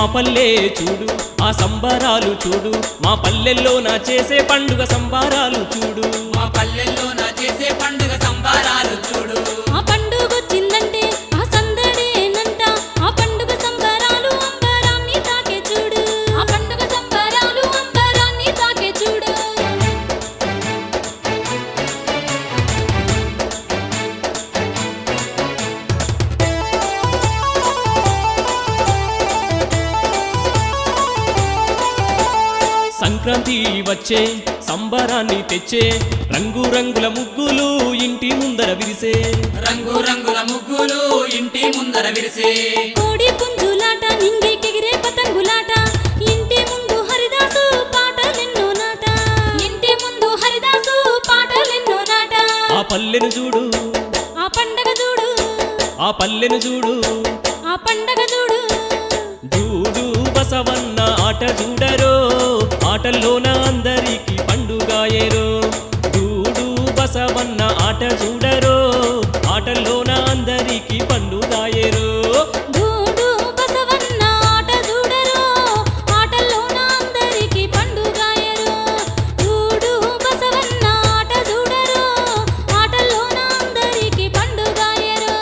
మా పల్లె చూడు ఆ సంబరాలు చూడు మా పల్లెల్లో నా చేసే పండుగ సంబరాలు చూడు మా పల్లెల్లో నా చేసే పండుగ సంబారాలు చూడు ఆ పండుగొచ్చిందంటే ఆ సందడేనంట ఆ పండుగ సంబరాలు అంబరాన్ని తాకే చూడు ఆ పండుగ సంబరాలు అంబరాన్ని తాకే చూడు సంక్రాంతి వచ్చే సంబరాన్ని తెచ్చే రంగు రంగుల ముగ్గులు ఇంటి ముందర విరిసే రంగు రంగుల ముగ్గులు ఇంటి ముందర విరిసే కోడి పుంజులాట నింగికెగిరే పతంగులాట ఇంటి ముందు హరిదాసు పాటలెన్నో నాట ఇంటి ముందు హరిదాసు పాటలెన్నో నాట ఆ పల్లెను చూడు ఆ పండగ చూడు ఆ పల్లెను చూడు ఆ పండగ చూడు చూడు బసవన్న ఆట చూడరో ఆటల్లోన అందరికి పండుగాయేరో చూడు బసవన్న ఆట చూడరో ఆటల్లోన అందరికి పండుగాయేరో చూడు బసవన్న ఆట చూడరు ఆటల్లోన అందరికి పండుగాయరు చూడు బసవన్న ఆట చూడరు ఆటల్లోన అందరికి పండుగాయరు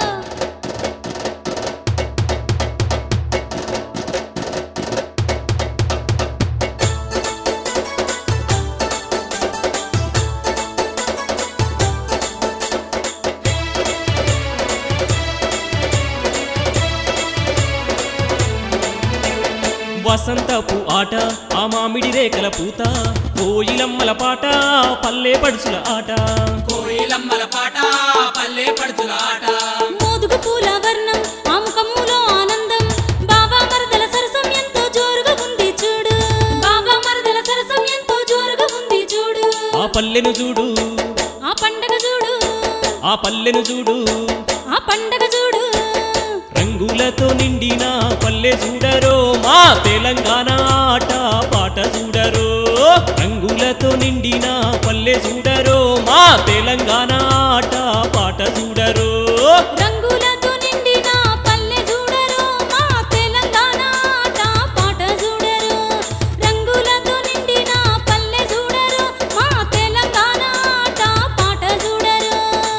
వసంతపు ఆట ఆ మామిడి రేఖల పూత కోయిలమ్మల పాట పల్లె పడుచుల ఆట కోయిలమ్మల పాట పల్లె పడుచుల ఆట మోదుగు పూల వర్ణం ఆ ముఖములో ఆనందం బాబా మరదల సరసం ఎంతో జోరుగా ఉంది చూడు బాబా మరదల సరసం ఎంతో జోరుగా ఉంది చూడు ఆ పల్లెను చూడు ఆ పండగ చూడు ఆ పల్లెను చూడు ఆ పండగ చూడు రంగులతో నిండిన పల్లె చూడరో మా తెలంగాణ ఆట పాట చూడరో రంగులతో నిండిన పల్లె చూడరో మా తెలంగాణ ఆట పాట చూడరో రంగులతో నిండిన పల్లె చూడరు మా తెలంగాణ ఆట పాట చూడరు రంగులతో నిండిన పల్లె చూడరు మా తెలంగాణ ఆట పాట చూడరు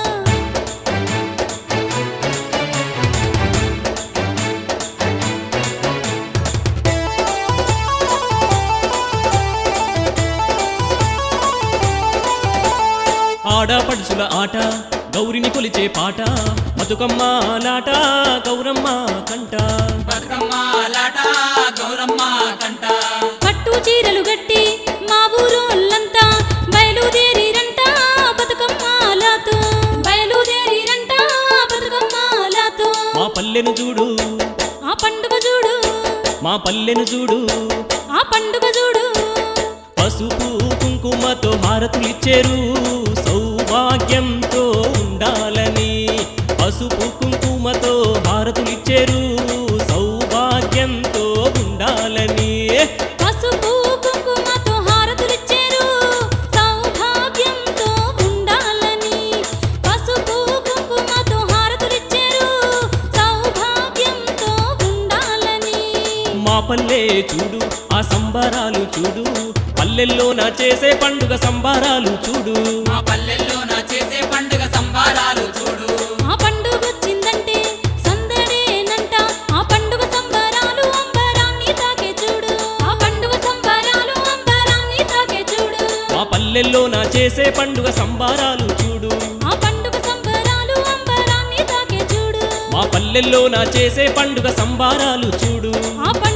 ఆడపడుచుల ఆట గౌరిని కొలిచే పాట బతుకమ్మ లాట గౌరమ్మ కంట బతుకమ్మ లాట గౌరమ్మ కంట పట్టు చీరలు గట్టి మా ఊరోళ్ళంతా బయలుదేరిరంట బతుకమ్మాలతో బయలుదేరిరంట బతుకమ్మాలతో మా పల్లెను చూడు ఆ పండుగ చూడు మా పల్లెను చూడు ఆ పండుగ చూడు పసుపు కుంకుమతో హారతులిచ్చేరు సౌభాగ్యంతో ఉండాలని పసుపు కుంకుమతో హారతులిచ్చేరు సౌభాగ్యంతో ఉండాలని పసుపు కుంకుమతో హారతులిచ్చారు సౌభాగ్యంతో ఉండాలని పసుపు కుంకుమతో హారతులిచ్చారు సౌభాగ్యంతో ఉండాలని మా పల్లె చూడు ఆ సంబరాలు చూడు పల్లెల్లో నా చేసే పండుగ సంబరాలు చూడు మా పల్లెల్లో నా చేసే పండుగ సంబారాలు చూడు ఆ పండుగొచ్చిందంటే సందడేనంట ఆ పండుగ సంబరాలు అంబరాన్ని తాకే చూడు ఆ పండుగ సంబరాలు అంబరాన్ని తాకే చూడు మా పల్లెల్లో నా చేసే పండుగ సంబరాలు చూడు ఆ పండుగ సంబరాలు అంబరాన్ని తాకే చూడు మా పల్లెల్లో నా చేసే పండుగ సంబారాలు చూడు ఆ పండుగ